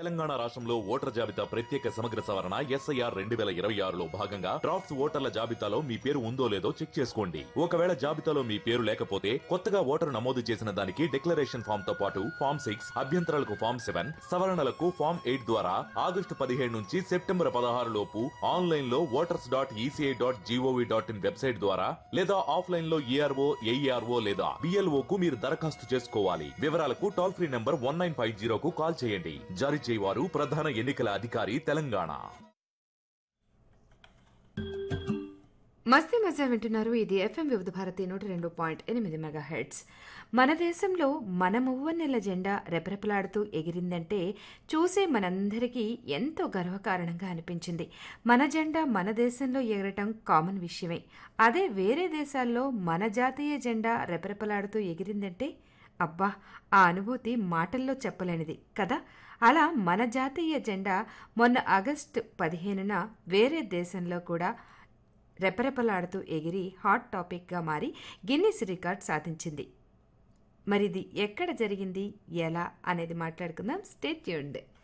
తెలంగాణ రాష్ట్రంలో ఓటర్ జాబితా ప్రత్యేక సమగ్ర సవరణ ఎస్ఐఆర్ రెండు వేల ఇరవై ఆరులో భాగంగా డ్రాఫ్ట్స్ ఓటర్ల జాబితాలో మీ పేరు ఉందో లేదో చెక్ చేసుకోండి ఒకవేళ జాబితాలో మీ పేరు లేకపోతే కొత్తగా ఓటరు నమోదు చేసిన దానికి డిక్లరేషన్ ఫామ్ తో పాటు ఫామ్ సిక్స్ అభ్యంతరాలకు ఫామ్ సెవెన్ సవరణలకు ఫామ్ ఎయిట్ ద్వారా ఆగస్టు పదిహేడు నుంచి సెప్టెంబర్ పదహారు లోపు ఆన్లైన్ లో voters dot ECI dot gov dot in website ద్వారా లేదా ఆఫ్లైన్ లో ఈఆర్ఓ ఏఈఆర్ఓ లేదా బిఎల్ఓ కు మీరు దరఖాస్తు చేసుకోవాలి వివరాలకు toll free number one nine five జీరోకు కాల్ చేయండి జారీ చేయవారు ప్రధాన ఎన్నికల అధికారి తెలంగాణ మస్తీ మజా వింటున్నారు ఇది ఎఫ్ఎం వివిధ భారతి నూట రెండు పాయింట్ ఎనిమిది మెగా హెడ్స్ మన దేశంలో మన మువ్వన్నెల జెండా రెపరెపలాడుతూ ఎగిరిందంటే చూసే మనందరికీ ఎంతో గర్వకారణంగా అనిపించింది మన జెండా మన దేశంలో ఎగరటం కామన్ విషయమే అదే వేరే దేశాల్లో మన జాతీయ జెండా రెపరెపలాడుతూ ఎగిరిందంటే అబ్బా ఆ అనుభూతి మాటల్లో చెప్పలేనిది కదా అలా మన జాతీయ జెండా మొన్న ఆగస్టు పదిహేనున వేరే దేశంలో కూడా రెపరెపలాడుతూ ఎగిరి హాట్ టాపిక్గా మారి గిన్నిస్ రికార్డ్ సాధించింది మరిది ఎక్కడ జరిగింది ఎలా అనేది మాట్లాడుకుందాం స్టేట్ ట్యూన్డ్